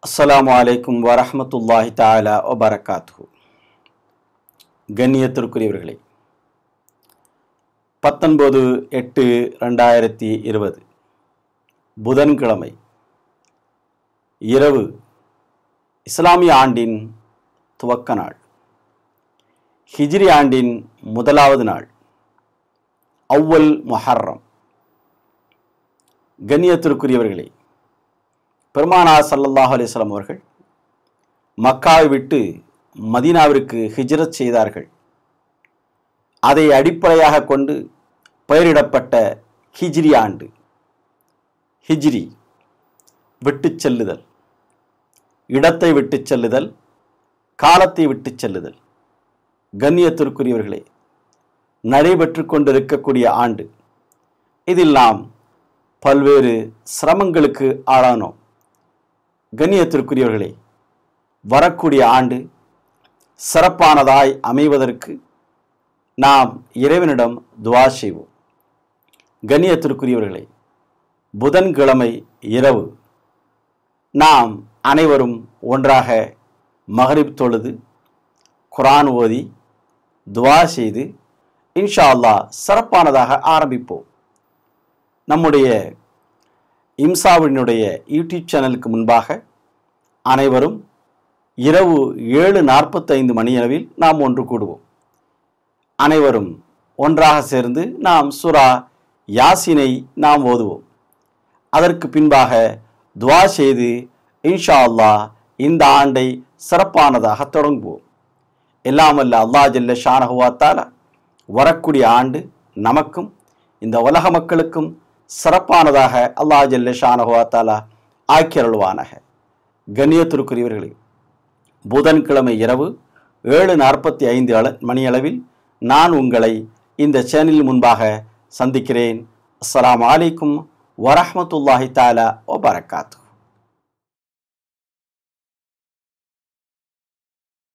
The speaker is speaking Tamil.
அஸ்ஸலாமு அலைக்கும் வரஹ்மத்துல்லாஹி தஆலா வபரகாத்துஹு கண்ணியத்திற்குரியவர்களே பத்தொன்பது எட்டு ரெண்டாயிரத்தி இருபது புதன்கிழமை இரவு இஸ்லாமிய ஆண்டின் துவக்க நாள் ஹிஜ்ரி ஆண்டின் முதலாவது நாள் அவ்வல் முஹர்ரம் கண்ணியத்திற்குரியவர்களே பெருமானா சல்லல்லாஹு அலிஸ்லாம் அவர்கள் மக்காவை விட்டு மதீனாவிற்கு ஹிஜ்ரத் செய்தார்கள் அதை அடிப்படையாக கொண்டு பெயரிடப்பட்ட ஹிஜ்ரி ஆண்டு ஹிஜ்ரி விட்டுச் செல்லுதல் இடத்தை விட்டுச் செல்லுதல் காலத்தை விட்டுச் செல்லுதல் கண்ணியத்திற்குரியவர்களே நடைபெற்று கொண்டிருக்கக்கூடிய ஆண்டு இதில் நாம் பல்வேறு சிரமங்களுக்கு ஆளானோம் கண்ணியத்திற்குரியவர்களே வரக்கூடிய ஆண்டு சிறப்பானதாய் அமைவதற்கு நாம் இறைவனிடம் துவா செய்வோம் கண்ணியத்திற்குரியவர்களே புதன்கிழமை இரவு நாம் அனைவரும் ஒன்றாக மகரிப் தொழுது குரான் ஓதி துவா செய்து இன்ஷா அல்லாஹ் சிறப்பானதாக ஆரம்பிப்போம் நம்முடைய இம்சாவினுடைய யூடியூப் சேனலுக்கு முன்பாக அனைவரும் இரவு ஏழு நாற்பத்தைந்து மணியளவில் நாம் ஒன்று கூடுவோம் அனைவரும் ஒன்றாக சேர்ந்து நாம் சுரா யாசினை நாம் ஓதுவோம் அதற்கு பின்பாக துவா செய்து இன்ஷா அல்லாஹ் இந்த ஆண்டை சிறப்பானதாக தொடங்குவோம் எல்லாம் அல்ல அல்லா ஜல்ல ஷானஹுவாத்தால வரக்கூடிய ஆண்டு நமக்கும் இந்த உலக மக்களுக்கும் சிறப்பானதாக அல்லாஹ் ஜல்ல ஷானஹுவாத்தாலா ஆக்கியருள்வானக கண்ணியத்திற்குரியவர்களே புதன்கிழமை இரவு ஏழு நாற்பத்தி ஐந்து அள மணியளவில் நான் உங்களை இந்த சேனலில் முன்பாக சந்திக்கிறேன் அஸ்ஸலாமு அலைக்கும் வரஹ்மத்துல்லாஹி தாலா வபரகாத்து